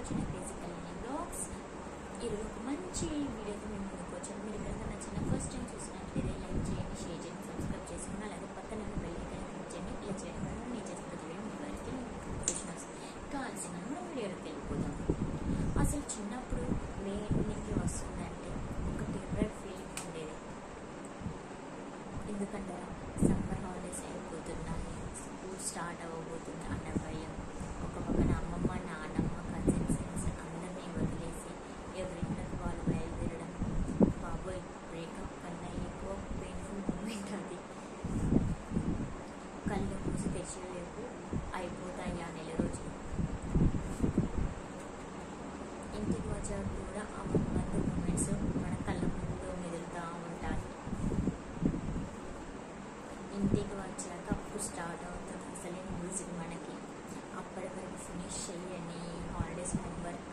వచ్చిన బేసికల్ బ్లాగ్స్ ఈరోజు ఒక మంచి వీడియోతో మేము ముందుకు వచ్చాము మీరు కనుక నచ్చిన ఫస్ట్ టైం చూసినట్లయితే లైక్ చేయండి షేర్ చేయండి సబ్స్క్రైబ్ చేసుకుని అలాగే పక్కన ఉన్న బెల్ ఐకాన్ క్లిక్ చేయండి ఇలా చేయడం వల్ల నేను చేసిన వీడియో మీ వారికి నోటిఫికేషన్ వస్తుంది కావాల్సిన మనం వీడియోకి వెళ్ళిపోదాం అసలు చిన్నప్పుడు మే ఎన్నికి వస్తుందంటే ఒక డిఫరెంట్ ఫీలింగ్ ఉండేది ఎందుకంటే సమ్మర్ హాలిడేస్ అయిపోతున్నాయి స్కూల్ స్టార్ట్ అవ్వబోతుంది అన్న భయం ఒక పక్కన అమ్మమ్మ నాన్నమ్మ కజిన్స్ అందరినీ వదిలేసి ఎవరింటికి వాళ్ళు బయలుదేరడం బాబోయ్ బ్రేకప్ కన్నా ఎక్కువ పెయిన్ఫుల్ మూమెంట్ అది కళ్ళు మూసి తెచ్చేలేపు అయిపోతాయి ఆ నెల రోజులు ఇంటికి వచ్చాక కూడా ఆ వన్ మంత్ మూమెంట్స్ మన కళ్ళ ముందు మెదులుతూ ఉంటాయి ఇంటికి వచ్చాక అప్పుడు స్టార్ట్ అవుతుంది అసలే మ్యూజిక్ మనకి అప్పటి వరకు ఫినిష్ చెయ్యని హాలిడేస్ హోంవర్క్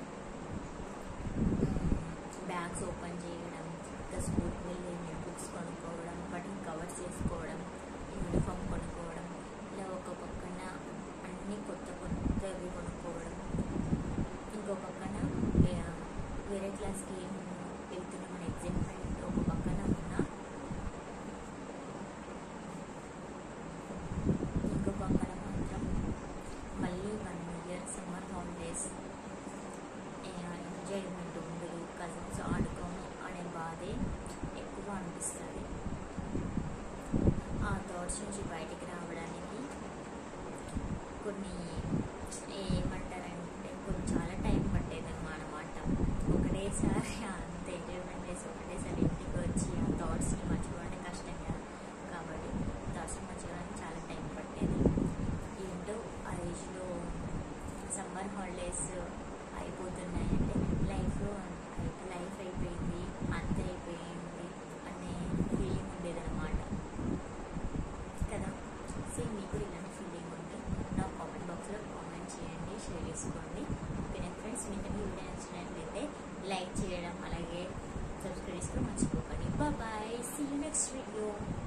బ్యాగ్స్ ఓపెన్ చేయడం ఇంకా స్కూల్కి వెళ్ళి న్యూ బుక్స్ కొనుక్కోవడం వాటిని కవర్ చేసుకోవడం యూనిఫామ్ కొనుక్కోవడం ఇలా ఒక పక్కన అన్ని కొత్త కొత్తవి కొనుక్కోవడం ఇంకో పక్కన వే- వేరే క్లాస్కి వెళ్తున్న మన ఎగ్జైట్మెంట్ ఒక పక్కన ఉన్న ఇంకో పక్కన మాత్రం మళ్ళీ one year summer holidays enjoyment ఉండదు కజిన్స్ ఆడుకోము అనే బాధే ఎక్కువ అనిపిస్తుంది ఆ థాట్స్ నుంచి బయటికి రావడానికి కొన్ని ఏమంటారంటే కొన్ని చాలా టైం పట్టేది అన్నమాట ఒకటేసారి అంత ఎంజాయ్మెంట్ చేసి ఒకటేసారి ఇంటికి వచ్చి ఆ థాట్స్ని మర్చిపోవడం కష్టం కదా కాబట్టి థాట్స్ని మర్చిపోవడానికి చాలా టైం పట్టేది ఏంటో ఆ ఏజ్లో సమ్మర్ హాలిడేస్ అయిపోతున్నాయంటే లైఫ్లో లైఫ్ అయిపోయింది అంత అయిపోయింది అనే ఫీలింగ్ ఉండేదన్నమాట కదా సేమ్ మీకు కూడా ఇలాంటి ఫీలింగ్ ఉంటే నా కామెంట్ బాక్స్లో కామెంట్ చేయండి షేర్ చేసుకోండి ఓకేనా ఫ్రెండ్స్ మీకు ఈ వీడియో నచ్చినట్లయితే లైక్ చేయడం అలాగే సబ్స్క్రైబ్ చేసుకోవడం మర్చిపోకండి bye see you next video